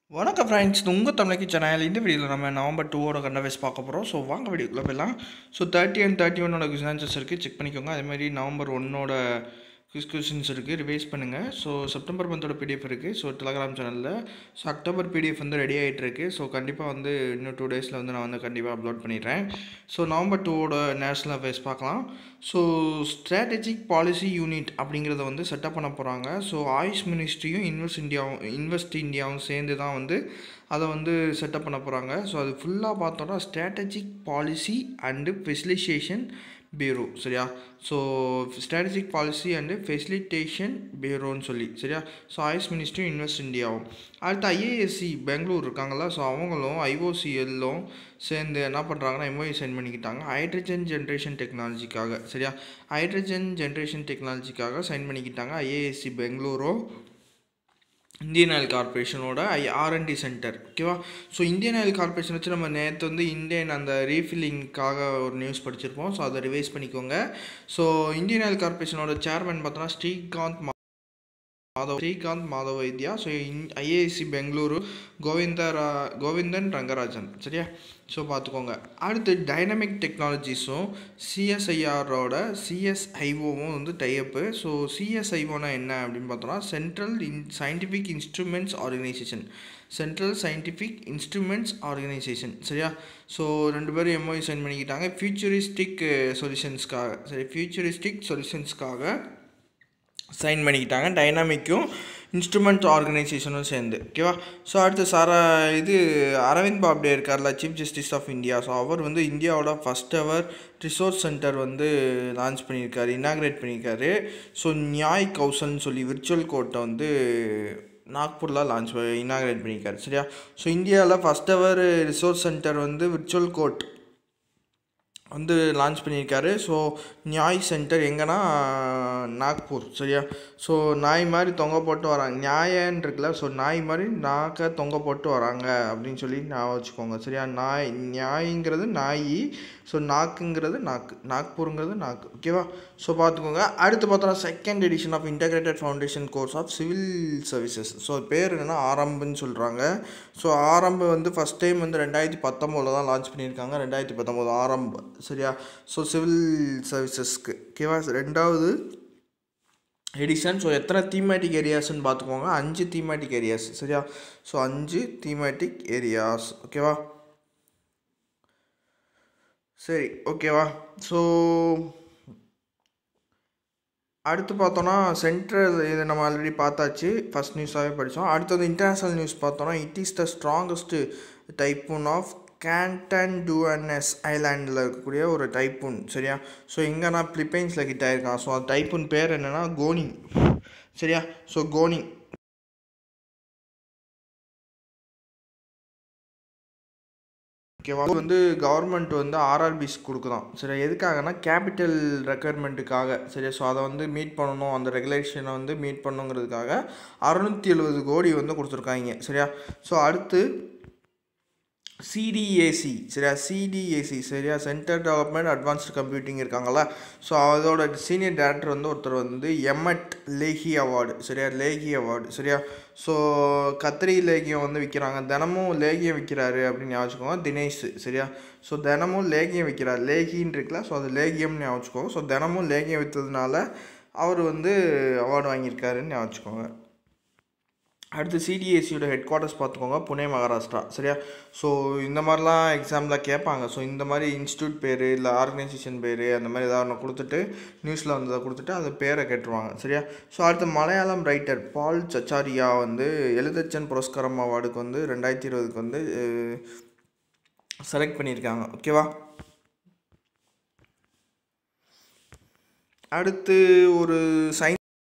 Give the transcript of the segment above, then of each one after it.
வணக்கம் ஃப்ரெண்ட்ஸ் உங்கள் தமிழக்கு சேனல் இந்த வீடியோவில் நம்ம நவம்பர் டூவோட கண்டவைஸ் பார்க்க போகிறோம் ஸோ வாங்க வீடியோக்குள்ளே போயிடலாம் ஸோ தேர்ட்டி அண்ட் தேர்ட்டி ஒன்னோட கொஸ்டின்ஸ் இருக்குது செக் பண்ணிக்கோங்க அதேமாதிரி நவம்பர் ஒன்னோட குவிஸ் கொஸ்டின்ஸ் இருக்குது ரிவைஸ் பண்ணுங்கள் ஸோ செப்டம்பர் மந்தோட பிடிஎஃப் இருக்குது ஸோ டெலகிராம் சேனலில் ஸோ அக்டோபர் பிடிஎஃப் வந்து ரெடி ஆகிட்டு இருக்கு ஸோ கண்டிப்பாக வந்து இன்னும் டூ டேஸில் வந்து நான் வந்து கண்டிப்பாக அப்லோட் பண்ணிடுறேன் ஸோ நவம்பர் டூவோட நேஷ்னல் அஃபேர்ஸ் பார்க்கலாம் ஸோ ஸ்ட்ராட்டஜிக் பாலிசி யூனிட் அப்படிங்கிறத வந்து செட்டப் பண்ண போகிறாங்க ஸோ ஆயுஷ் மினிஸ்ட்ரியும் இன்வெஸ்ட் இந்தியாவும் இன்வெஸ்ட் இந்தியாவும் சேர்ந்து தான் வந்து அதை வந்து செட்டப் பண்ண போகிறாங்க ஸோ அது ஃபுல்லாக பார்த்தோன்னா strategic policy and facilitation bureau சரியா so strategic policy and facilitation பியூரோன்னு சொல்லி சரியா ஸோ ஆயுஷ் மினிஸ்ட்ரியும் இன்வெஸ்ட் இந்தியாவும் அடுத்து ஐஏஎஸ்சி பெங்களூர் இருக்காங்களா ஸோ அவங்களும் ஐஓசிஎல்லும் சேர்ந்து என்ன பண்ணுறாங்கன்னா எம்ஓஐ சைன் பண்ணிக்கிட்டாங்க ஹைட்ரஜன் ஜென்ரேஷன் டெக்னாலஜிக்காக சரியா ஹைட்ரஜன் ஜென்ரேஷன் டெக்னாலஜிக்காக சைன் பண்ணிக்கிட்டாங்க ஐஏஎஸ்சி பெங்களூரும் இந்தியன் ஆயில் கார்பரேஷனோட ஐ ஆர்என்டி சென்டர் ஓகேவா ஸோ இந்தியன் ஆயில் கார்பரேஷன் வச்சு நம்ம நேற்று வந்து இந்தியன் அந்த ரீஃபில்லிங்காக ஒரு நியூஸ் படிச்சிருப்போம் ஸோ அதை ரிவைஸ் பண்ணிக்கோங்க ஸோ இந்தியன் ஆயில் கார்பரேஷனோட சேர்மன் பார்த்தோன்னா ஸ்ரீகாந்த் மாதவ் ஸ்ரீகாந்த் மாதவ் வைத்யா ஸோ ஐஏஎஸ்சி பெங்களூரு கோவிந்தரா கோவிந்தன் ரங்கராஜன் சரியா ஸோ பார்த்துக்கோங்க அடுத்து டைனமிக் டெக்னாலஜிஸும் சிஎஸ்ஐஆரோட சிஎஸ்ஐஓவும் வந்து டைஅப்பு ஸோ சிஎஸ்ஐஓனா என்ன அப்படின்னு பார்த்தோம்னா central in scientific instruments organisation central scientific instruments organisation சரியா ஸோ ரெண்டு பேரும் எம்ஓஐ சைன் பண்ணிக்கிட்டாங்க ஃபியூச்சரிஸ்டிக் சொல்யூஷன்ஸ்க்காக சரி ஃபியூச்சரிஸ்டிக் சொல்யூஷன்ஸ்க்காக சைன் பண்ணிக்கிட்டாங்க டைனாமிக்கும் இன்ஸ்ட்ருமெண்ட் ஆர்கனைசேஷனும் சேர்ந்து ஓகேவா ஸோ அடுத்து சாரா இது அரவிந்த் பாப்டே இருக்கார்ல chief justice of India so அவர் வந்து இந்தியாவோட ஃபஸ்ட் அவர் ரிசோர்ஸ் சென்டர் வந்து லான்ச் பண்ணியிருக்காரு இனாக்ரேட் பண்ணியிருக்காரு ஸோ நியாய் கௌசல்னு சொல்லி விர்ச்சுவல் கோர்ட்டை வந்து நாக்பூரில் லான்ச் இனாக்ரேட் பண்ணியிருக்காரு சரியா ஸோ இந்தியாவில் ஃபஸ்ட் அவர் ரிசோர்ஸ் சென்டர் வந்து விர்ச்சுவல் கோர்ட் வந்து லான்ச் பண்ணியிருக்காரு ஸோ நியாய் சென்டர் எங்கன்னா நாக்பூர் சரியா ஸோ நாய் மாதிரி தொங்க போட்டு வராங்க நியாயன்னு இருக்குல்ல ஸோ நாய் மாதிரி நாக்க தொங்க போட்டு வராங்க அப்படின்னு சொல்லி நான் வச்சுக்கோங்க சரியா நாய் நியாய்ங்கிறது நாய் ஸோ நாக்குங்கிறது நாக்கு நாக்பூருங்கிறது நாக்கு ஓகேவா ஸோ பார்த்துக்கோங்க அடுத்து பார்த்தோன்னா second edition of integrated foundation course of civil services so பேர் என்னென்னா ஆரம்புன்னு சொல்கிறாங்க ஸோ ஆரம்பு வந்து ஃபஸ்ட் டைம் வந்து ரெண்டாயிரத்தி பத்தொம்போதில் தான் லான்ச் பண்ணியிருக்காங்க ரெண்டாயிரத்தி பத்தொம்போது ஆரம்பு சரியா ஸோ சிவில் சர்வீசஸ்க்கு ஓகேவா ரெண்டாவது எடிஷன் ஸோ எத்தனை தீமேட்டிக் ஏரியாஸ்ன்னு பார்த்துக்கோங்க அஞ்சு தீமேட்டிக் ஏரியாஸ் சரியா ஸோ அஞ்சு தீமேட்டிக் ஏரியாஸ் ஓகேவா சரி ஓகேவா ஸோ அடுத்து பார்த்தோன்னா சென்ட்ரல் இது நம்ம ஆல்ரெடி பார்த்தாச்சு ஃபஸ்ட் நியூஸாகவே படித்தோம் அடுத்தது இன்டர்நேஷ்னல் நியூஸ் பார்த்தோன்னா it is the strongest typhoon of Catanduanes ஐலாண்டில் இருக்கக்கூடிய ஒரு டைப்பூன் சரியா ஸோ எங்கன்னா பிலிப்பைன்ஸில் கிட்ட ஆயிருக்கான் ஸோ அந்த டைப்பூன் பேர் என்னென்னா கோனி சரியா ஸோ கோனி ஓகேவா வந்து கவர்மெண்ட் வந்து ஆர்ஆர்பிஸ் கொடுக்குதான் சரி எதுக்காகனா கேபிட்டல் ரெக்குயர்மெண்ட்டுக்காக சரியா ஸோ அதை வந்து மீட் பண்ணணும் அந்த ரெகுலேஷனை வந்து மீட் பண்ணுங்கிறதுக்காக அறநூற்றி எழுபது கோடி வந்து கொடுத்துருக்காங்க சரியா ஸோ அடுத்து சிடிஏசி சரியா சிடிஏசி சரியா சென்டர் டெவலப்மெண்ட் அட்வான்ஸ்டு கம்ப்யூட்டிங் இருக்காங்களா ஸோ அதோட சீனியர் டேரக்டர் வந்து ஒருத்தர் வந்து எம்எட் லேஹி அவார்டு சரியா லேகி அவார்டு சரியா ஸோ கத்திரி லேகியம் வந்து விற்கிறாங்க தினமும் லேகியம் விற்கிறாரு அப்படின்னு ஞாபகம் தினேஷ் சரியா ஸோ தினமும் லேகியம் விற்கிறார் லேகின்னு இருக்குல்ல ஸோ அது லேகியம்னு ஞாபகம் ஸோ தினமும் லேகியம் விற்றதுனால அவர் வந்து அவார்டு வாங்கியிருக்காருன்னு ஞாபகம் அடுத்து சிடிஎஸ்சியோட ஹெட் குவார்ட்டர்ஸ் பார்த்துக்கோங்க புனே மகாராஷ்டிரா சரியா ஸோ இந்த மாதிரிலாம் எக்ஸாமில் கேட்பாங்க ஸோ இந்த மாதிரி இன்ஸ்டியூட் பேர் இல்லை ஆர்கனைசேஷன் பேர் அந்த மாதிரி ஏதாவது ஒன்று கொடுத்துட்டு நியூஸில் வந்ததை கொடுத்துட்டு அந்த பேரை கேட்டுருவாங்க சரியா ஸோ அடுத்து மலையாளம் ரைட்டர் பால் சச்சாரியா வந்து எழுதச்சன் புரஸ்காரம் அவார்டுக்கு வந்து ரெண்டாயிரத்தி இருபதுக்கு வந்து செலக்ட் பண்ணியிருக்காங்க ஓகேவா அடுத்து ஒரு சயின்ஸ்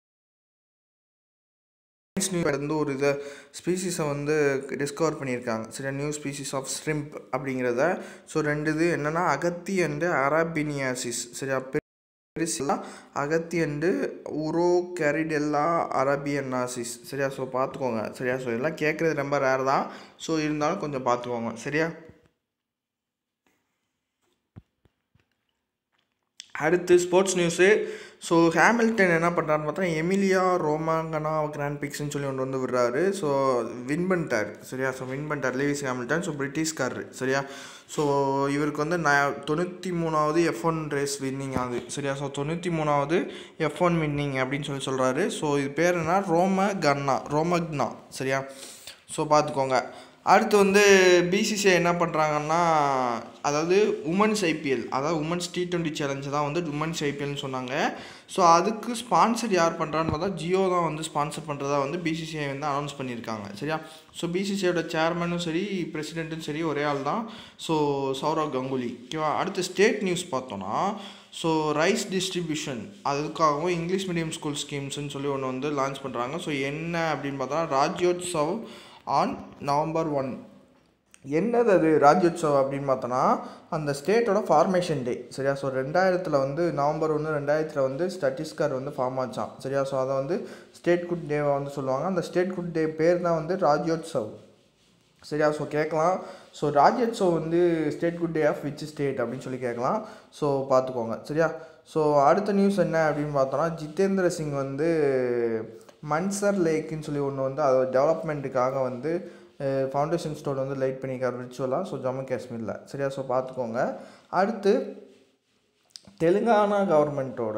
சயின்ஸ் நியூ வந்து ஒரு இதை ஸ்பீசிஸை வந்து டிஸ்கவர் பண்ணியிருக்காங்க சரியா நியூ ஸ்பீசிஸ் ஆஃப் ஸ்ட்ரிம்ப் அப்படிங்கிறத ஸோ ரெண்டு இது என்னென்னா அகத்தி அண்டு அராபினியாசிஸ் சரியா பெருசெல்லாம் அகத்தி அண்டு உரோ கேரிடெல்லா அரபியன்னாசிஸ் சரியா ஸோ பார்த்துக்கோங்க சரியா ஸோ எல்லாம் கேட்குறது ரொம்ப ரேர் தான் ஸோ இருந்தாலும் கொஞ்சம் பார்த்துக்கோங்க சரியா அடுத்து ஸ்போர்ட்ஸ் நியூஸு ஸோ ஹேமில்டன் என்ன பண்ணுறான்னு பார்த்தா எமிலியா ரோமாங்கனா கிராண்ட் பிக்ஸ்னு சொல்லி ஒன்று வந்து விடுறாரு ஸோ வின் பண்ணிட்டார் சரியா ஸோ வின் பண்ணிட்டார் லேவிஸ் ஹேமில்டன் ஸோ பிரிட்டிஷ்காரரு சரியா ஸோ இவருக்கு வந்து நான் தொண்ணூற்றி மூணாவது எஃப் ஒன் ரேஸ் வின்னிங் ஆகுது சரியா ஸோ தொண்ணூற்றி மூணாவது எஃப் ஒன் வின்னிங் அப்படின்னு சொல்லி சொல்கிறாரு ஸோ இது பேர் என்ன ரோம கன்னா ரோமக்னா சரியா ஸோ பார்த்துக்கோங்க அடுத்து வந்து பிசிசிஐ என்ன பண்ணுறாங்கன்னா அதாவது உமன்ஸ் ஐபிஎல் அதாவது உமன்ஸ் டி டுவெண்ட்டி சேலஞ்சு தான் வந்து உமன்ஸ் ஐபிஎல்னு சொன்னாங்க ஸோ அதுக்கு ஸ்பான்சர் யார் பண்ணுறான்னு பார்த்தா ஜியோ தான் வந்து ஸ்பான்சர் பண்ணுறதா வந்து பிசிசிஐ வந்து அனௌன்ஸ் பண்ணியிருக்காங்க சரியா ஸோ பிசிசிஐயோட சேர்மனும் சரி பிரசிடெண்ட்டும் சரி ஒரே ஆள் தான் ஸோ சௌரவ் கங்குலி ஓகேவா அடுத்து ஸ்டேட் நியூஸ் பார்த்தோன்னா ஸோ ரைஸ் டிஸ்ட்ரிபியூஷன் அதுக்காகவும் இங்கிலீஷ் மீடியம் ஸ்கூல் ஸ்கீம்ஸ்னு சொல்லி ஒன்று வந்து லான்ச் பண்ணுறாங்க ஸோ என்ன அப்படின்னு பார்த்தா ராஜ்யோத்சவ் ஆன் நவம்பர் ஒன் என்னது அது ராஜ்யோத்சவ் அப்படின்னு பார்த்தோன்னா அந்த ஸ்டேட்டோட ஃபார்மேஷன் டே சரியா ஸோ ரெண்டாயிரத்தில் வந்து நவம்பர் ஒன்று ரெண்டாயிரத்தில் வந்து சத்தீஸ்கர் வந்து ஃபார்ம் ஆச்சான் சரியா ஸோ அதை வந்து ஸ்டேட் குட் டேவை வந்து சொல்லுவாங்க அந்த ஸ்டேட் குட் டே பேர் தான் வந்து ராஜ்யோத்சவ் சரியா ஸோ கேட்கலாம் ஸோ ராஜ்யோத்சவ் வந்து state good day of which state அப்படின்னு சொல்லி கேட்கலாம் ஸோ பார்த்துக்கோங்க சரியா ஸோ அடுத்த நியூஸ் என்ன அப்படின்னு பார்த்தோன்னா ஜிதேந்திர சிங் வந்து மன்சர் லேக்குன்னு சொல்லி ஒன்று வந்து அதோட டெவலப்மெண்ட்டுக்காக வந்து ஃபவுண்டேஷன் ஸ்டோன் வந்து லைட் பண்ணியிருக்காரு விர்ச்சுவலாக ஸோ ஜம்மு காஷ்மீரில் சரியா ஸோ பார்த்துக்கோங்க அடுத்து தெலுங்கானா கவர்மெண்ட்டோட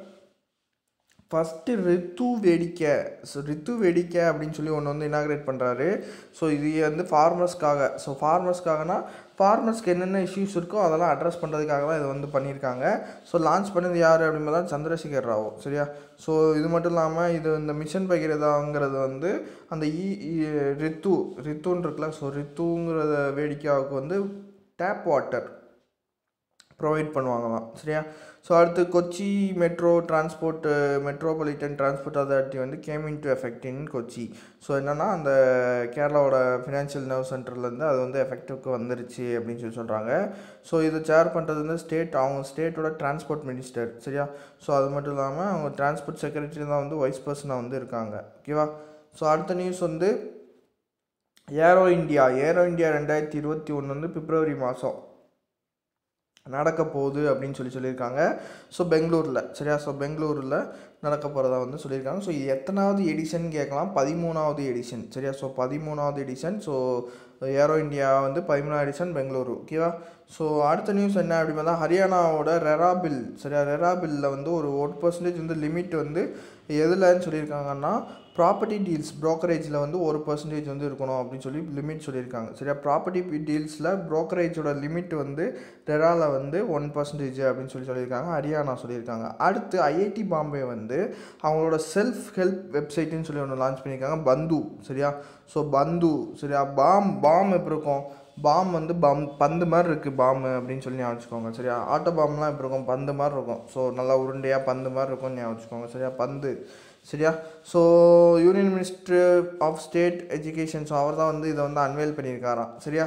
ஃபஸ்ட்டு ரித்து வேடிக்கை ஸோ ரித்து வேடிக்கை அப்படின்னு சொல்லி ஒன்று வந்து இனாக்ரேட் பண்ணுறாரு ஸோ இது வந்து ஃபார்மர்ஸ்க்காக ஸோ ஃபார்மர்ஸ்க்காகனா ஃபார்மர்ஸ்க்கு என்னென்ன இஷ்யூஸ் இருக்கோ அதெல்லாம் அட்ரஸ் பண்ணுறதுக்காக தான் இதை வந்து பண்ணியிருக்காங்க ஸோ லான்ச் பண்ணது யார் அப்படின்னு பார்த்தா சந்திரசேகர் ராவ் சரியா ஸோ இது மட்டும் இல்லாமல் இது இந்த மிஷன் பகிரதாங்கிறது வந்து அந்த இ இ- ரித்து ரித்துன்னு இருக்குல்ல ஸோ ரித்துங்கிறத வேடிக்கையாவுக்கு வந்து டேப் வாட்டர் ப்ரொவைட் பண்ணுவாங்களாம் சரியா ஸோ அடுத்து Kochi metro transport metropolitan transport authority வந்து came in to effect in Kochi so என்னென்னா அந்த கேரளாவோட ஃபினான்ஷியல் நர்வ் சென்டர்லேருந்து அது வந்து எஃபெக்டிவ்க்கு வந்துருச்சு அப்படின்னு சொல்லி சொல்கிறாங்க ஸோ இதை சேர் பண்ணுறது வந்து ஸ்டேட் அவங்க ஸ்டேட்டோட டிரான்ஸ்போர்ட் மினிஸ்டர் சரியா ஸோ அது மட்டும் இல்லாமல் அவங்க டிரான்ஸ்போர்ட் செக்ரட்டரி தான் வந்து வைஸ் பர்சனாக வந்து இருக்காங்க ஓகேவா ஸோ அடுத்த நியூஸ் வந்து ஏரோ இந்தியா ஏரோ இந்தியா ரெண்டாயிரத்தி இருபத்தி ஒன்று வந்து பிப்ரவரி மாதம் நடக்க போகுது அப்படின்னு சொல்லி சொல்லியிருக்காங்க ஸோ பெங்களூரில் சரியா ஸோ பெங்களூரில் நடக்க போகிறதா வந்து சொல்லியிருக்காங்க ஸோ இது எத்தனாவது எடிஷன் கேட்கலாம் பதிமூணாவது எடிஷன் சரியா ஸோ பதிமூணாவது எடிஷன் ஸோ ஏரோ இந்தியா வந்து பதிமூணாவது எடிஷன் பெங்களூரு ஓகேவா ஸோ அடுத்த நியூஸ் என்ன அப்படின்னு பார்த்தா ஹரியானாவோட ரெரா பில் சரியா ரெரா பில்லில் வந்து ஒரு ஒரு பர்சன்டேஜ் வந்து லிமிட் வந்து எதுலன்னு சொல்லியிருக்காங்கன்னா ப்ராப்பர்ட்டி டீல்ஸ் ப்ரோக்கரேஜில் வந்து ஒரு பர்சன்டேஜ் வந்து இருக்கணும் அப்படின்னு சொல்லி லிமிட் சொல்லியிருக்காங்க சரியா ப்ராப்பர்ட்டி டீல்ஸில் ப்ரோக்கரேஜோட லிமிட் வந்து ரெராவில் வந்து ஒன் பர்சன்டேஜ் அப்படின்னு சொல்லி சொல்லியிருக்காங்க ஹரியானா சொல்லியிருக்காங்க அடுத்து ஐஐடி பாம்பே வந்து அவங்களோட செல்ஃப் ஹெல்ப் வெப்சைட்டுன்னு சொல்லி ஒன்று லான்ச் பண்ணியிருக்காங்க பந்து சரியா ஸோ பந்து சரியா பாம் பாம் எப்படி இருக்கும் பாம் வந்து பம் பந்து மாதிரி இருக்குது பாம்பு அப்படின்னு சொல்லி ஞாபகம் வச்சுக்கோங்க சரியா ஆட்டோ பாம்லாம் எப்படி இருக்கும் பந்து மாதிரி இருக்கும் ஸோ நல்லா உருண்டையாக பந்து மாதிரி இருக்கும்னு ஞாபகம் வச்சுக்கோங்க சரியா பந்து சரியா so union minister of state education so அவர் தான் வந்து இதை வந்து அன்வேல் பண்ணியிருக்காராம் சரியா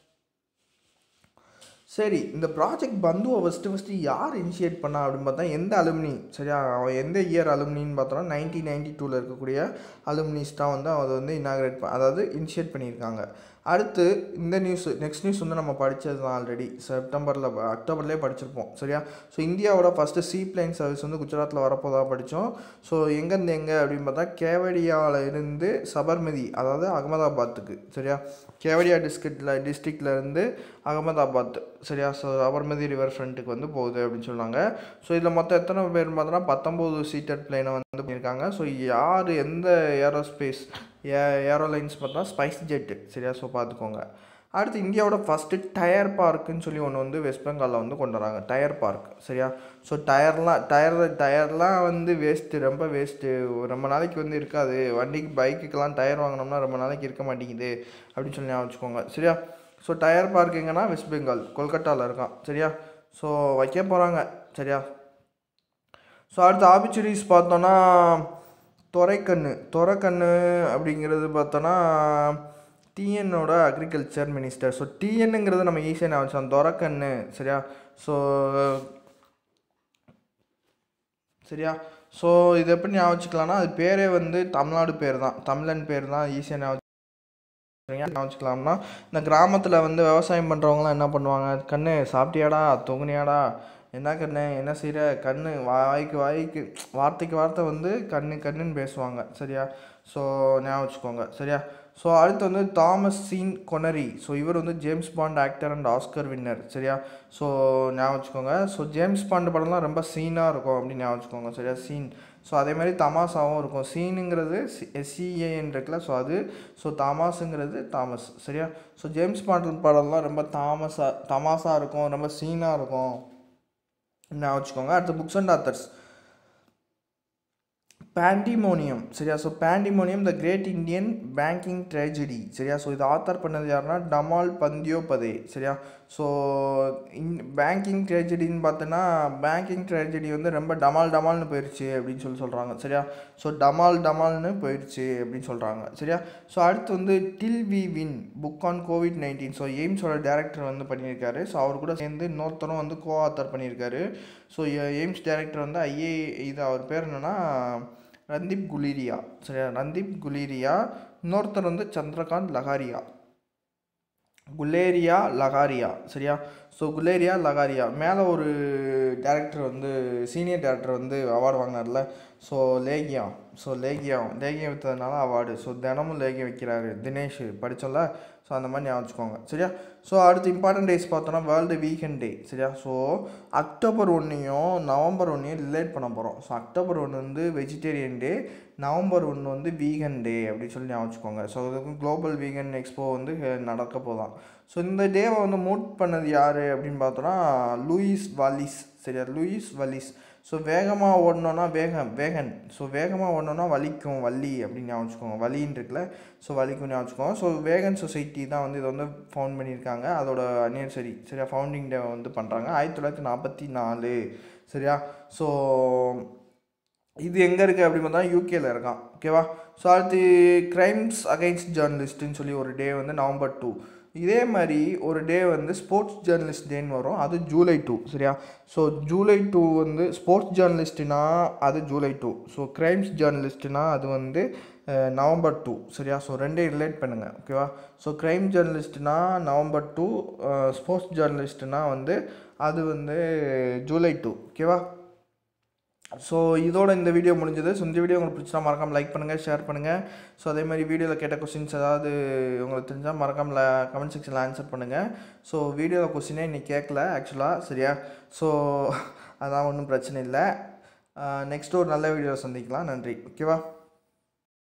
சரி இந்த ப்ராஜெக்ட் பந்துவை ஃபஸ்ட்டு ஃபஸ்ட்டு யார் இனிஷியேட் பண்ணா அப்படின்னு பார்த்தா எந்த அலுமினி சரியா அவன் எந்த இயர் அலுமினின்னு பார்த்தோன்னா நைன்டீன் நைன்டி டூவில் இருக்கக்கூடிய அலுமினிஸ் தான் வந்து அதை வந்து இனாகிரேட் ப அதாவது இனிஷியேட் பண்ணியிருக்காங்க அடுத்து இந்த நியூஸ் நெக்ஸ்ட் நியூஸ் வந்து நம்ம படித்தது தான் ஆல்ரெடி செப்டம்பரில் அக்டோபர்லேயே படிச்சிருப்போம் சரியா ஸோ இந்தியாவோட ஃபஸ்ட்டு சீ பிளைன் சர்வீஸ் வந்து குஜராத்தில் வரப்போதாக படித்தோம் ஸோ எங்கேருந்து எங்கே அப்படின்னு பார்த்தா கேவடியாவில் இருந்து சபர்மதி அதாவது அகமதாபாத்துக்கு சரியா கேவடியா டிஸ்ட்ரிக்டில் டிஸ்ட்ரிக்டில் இருந்து அகமதாபாத் சரியா ஸோ சபர்மதி ரிவர் ஃப்ரண்ட்டுக்கு வந்து போகுது அப்படின்னு சொன்னாங்க ஸோ இதில் மொத்தம் எத்தனை பேர் பார்த்தோன்னா பத்தொம்போது சீட்டட் பிளைனை வந்து பண்ணியிருக்காங்க ஸோ யார் எந்த ஏரோஸ்பேஸ் ஏ ஏரோலைன்ஸ் பார்த்தா ஸ்பைஸ் ஜெட்டு சரியா ஸோ பார்த்துக்கோங்க அடுத்து இந்தியாவோட ஃபஸ்ட்டு டயர் பார்க்குன்னு சொல்லி ஒன்று வந்து வெஸ்ட் பெங்காலில் வந்து கொண்டு வராங்க டயர் பார்க் சரியா ஸோ டயர்லாம் டயர் டயர்லாம் வந்து வேஸ்ட்டு ரொம்ப வேஸ்ட்டு ரொம்ப நாளைக்கு வந்து இருக்காது வண்டிக்கு பைக்குக்கெல்லாம் டயர் வாங்கினோம்னா ரொம்ப நாளைக்கு இருக்க மாட்டேங்குது அப்படின்னு சொல்லி ஞாபகம் வச்சுக்கோங்க சரியா ஸோ டயர் பார்க் எங்கன்னா வெஸ்ட் பெங்கால் கொல்கட்டாவில் இருக்கான் சரியா ஸோ வைக்க போகிறாங்க சரியா ஸோ அடுத்து ஆபிச்சுரிஸ் பார்த்தோன்னா துறைக்கண்ணு துறைக்கண்ணு அப்படிங்கிறது பார்த்தோன்னா டிஎன்னோட அக்ரிகல்ச்சர் மினிஸ்டர் ஸோ டிஎன்னுங்கிறது நம்ம ஈஸியாக நான் வச்சோம் துறைக்கண்ணு சரியா ஸோ சரியா ஸோ இது எப்படி ஞாபகம் வச்சுக்கலாம்னா அது பேரே வந்து தமிழ்நாடு பேர் தான் தமிழன் பேர் தான் ஈஸியாக ஞாபகம் ஞாபகம் வச்சுக்கலாம்னா இந்த கிராமத்தில் வந்து விவசாயம் பண்ணுறவங்களாம் என்ன பண்ணுவாங்க கண்ணு சாப்பிட்டியாடா தூங்குனியாடா என்ன கண்ணு என்ன செய்கிற கண்ணு வாய்க்கு வாய்க்கு வார்த்தைக்கு வார்த்தை வந்து கண்ணு கண்ணுன்னு பேசுவாங்க சரியா ஸோ ஞாபகம் வச்சுக்கோங்க சரியா ஸோ அடுத்து வந்து தாமஸ் சீன் கொனரி ஸோ இவர் வந்து James Bond actor and Oscar winner சரியா ஸோ ஞாபகம் வச்சுக்கோங்க ஸோ ஜேம்ஸ் பாண்ட் படம்லாம் ரொம்ப சீனாக இருக்கும் அப்படின்னு ஞாபகம் வச்சுக்கோங்க சரியா சீன் ஸோ அதே மாதிரி தமாசாவும் இருக்கும் சீனுங்கிறது எஸ்சிஏஎன் இருக்குல்ல ஸோ அது ஸோ தாமாஸுங்கிறது தாமஸ் சரியா ஸோ ஜேம்ஸ் பாண்ட் படம்லாம் ரொம்ப தாமஸா தமாஸாக இருக்கும் ரொம்ப சீனாக இருக்கும் ஞாபகம் வச்சுக்கோங்க அடுத்து புக்ஸ் அண்ட் ஆத்தர்ஸ் பேண்டிமோனியம் சரியா so pandemonium the great Indian banking tragedy சரியா ஸோ இது ஆத்தர் பண்ணது யாருன்னா டமால் பந்தியோபதே சரியா ஸோ இன் பேங்கிங் ட்ரெஜடின்னு பார்த்தோன்னா பேங்கிங் ட்ரெஜடி வந்து ரொம்ப டமால் டமால்னு போயிடுச்சு அப்படின்னு சொல்லி சொல்கிறாங்க சரியா ஸோ டமால் டமால்னு போயிடுச்சு அப்படின்னு சொல்கிறாங்க சரியா ஸோ அடுத்து வந்து till we win book on COVID nineteen so எய்ம்ஸோட டேரக்டர் வந்து பண்ணியிருக்காரு ஸோ அவர் கூட சேர்ந்து இன்னொருத்தரும் வந்து கோ ஆத்தர் பண்ணியிருக்காரு ஸோ எய்ம்ஸ் டேரக்டர் வந்து ஐஏ இது அவர் பேர் என்னென்னா ரந்தீப் குலேரியா சரியா ரந்தீப் குலேரியா இன்னொருத்தர் வந்து சந்திரகாந்த் லகாரியா குலேரியா லகாரியா சரியா ஸோ குலேரியா லகாரியா மேலே ஒரு டேரக்டர் வந்து சீனியர் டேரக்டர் வந்து அவார்டு வாங்கினார்ல ஸோ லேகியா ஸோ லேகியம் லேகியம் விற்றதுனால அவார்டு ஸோ தினமும் லேகியம் வைக்கிறாரு தினேஷ் படித்தோம்ல ஸோ அந்த மாதிரி ஞாபகம் வச்சுக்கோங்க சரியா ஸோ அடுத்து இம்பார்ட்டன்ட் டேஸ் பார்த்தோன்னா வேர்ல்டு வீக்கெண்ட் டே சரியா ஸோ அக்டோபர் ஒன்றையும் நவம்பர் ஒன்றையும் ரிலேட் பண்ண போகிறோம் ஸோ அக்டோபர் ஒன்று வந்து வெஜிடேரியன் டே நவம்பர் ஒன்று வந்து வீகன் டே அப்படின்னு சொல்லி ஞாபகம் வச்சுக்கோங்க ஸோ இதுக்கு குளோபல் வீகன் எக்ஸ்போ வந்து நடக்க போதான் ஸோ இந்த டேவை வந்து மூட் பண்ணது யார் அப்படின்னு பார்த்தோன்னா லூயிஸ் வாலிஸ் சரியா லூயிஸ் வலிஸ் ஸோ வேகமாக ஓடணுன்னா வேகம் வேகன் ஸோ வேகமாக ஓடணுன்னா வலிக்கும் வலி அப்படின்னு ஞாபகம் வச்சுக்கோங்க வலின்னு இருக்குல்ல ஸோ வலிக்கும் ஞாபகம் வச்சுக்கோங்க ஸோ வேகன் சொசைட்டி தான் வந்து இதை வந்து ஃபவுண்ட் பண்ணியிருக்காங்க அதோட அனிவர்சரி சரியா ஃபவுண்டிங் டே வந்து பண்ணுறாங்க ஆயிரத்தி தொள்ளாயிரத்தி நாற்பத்தி நாலு சரியா ஸோ இது எங்கே இருக்குது அப்படின்னு பார்த்தா யூகேல இருக்கான் ஓகேவா ஸோ அடுத்து க்ரைம்ஸ் அகைன்ஸ்ட் ஜேர்னலிஸ்ட்டுன்னு சொல்லி ஒரு டே வந்து நவம்பர் டூ இதே மாதிரி ஒரு டே வந்து ஸ்போர்ட்ஸ் ஜேர்னலிஸ்ட் டேன்னு வரும் அது ஜூலை டூ சரியா ஸோ ஜூலை டூ வந்து ஸ்போர்ட்ஸ் ஜேர்னலிஸ்ட்னா அது ஜூலை டூ ஸோ க்ரைம்ஸ் ஜேர்னலிஸ்ட்னா அது வந்து நவம்பர் டூ சரியா ஸோ ரெண்டையும் ரிலேட் பண்ணுங்கள் ஓகேவா ஸோ க்ரைம் ஜேர்னலிஸ்ட்னா நவம்பர் டூ ஸ்போர்ட்ஸ் ஜேர்னலிஸ்ட்னா வந்து அது வந்து ஜூலை டூ ஓகேவா ஸோ இதோட இந்த வீடியோ முடிஞ்சது ஸோ இந்த வீடியோ உங்களுக்கு பிடிச்சா மறக்காமல் லைக் பண்ணுங்கள் ஷேர் பண்ணுங்கள் ஸோ அதே மாதிரி வீடியோவில் கேட்ட கொஸ்டின்ஸ் ஏதாவது உங்களுக்கு தெரிஞ்சால் மறக்காமல் கமெண்ட் செக்ஷனில் ஆன்சர் பண்ணுங்கள் ஸோ வீடியோவில் கொஸ்டினே இன்னைக்கு கேட்கல ஆக்சுவலாக சரியா ஸோ அதான் ஒன்றும் பிரச்சனை இல்லை நெக்ஸ்ட் ஒரு நல்ல வீடியோ சந்திக்கலாம் நன்றி ஓகேவா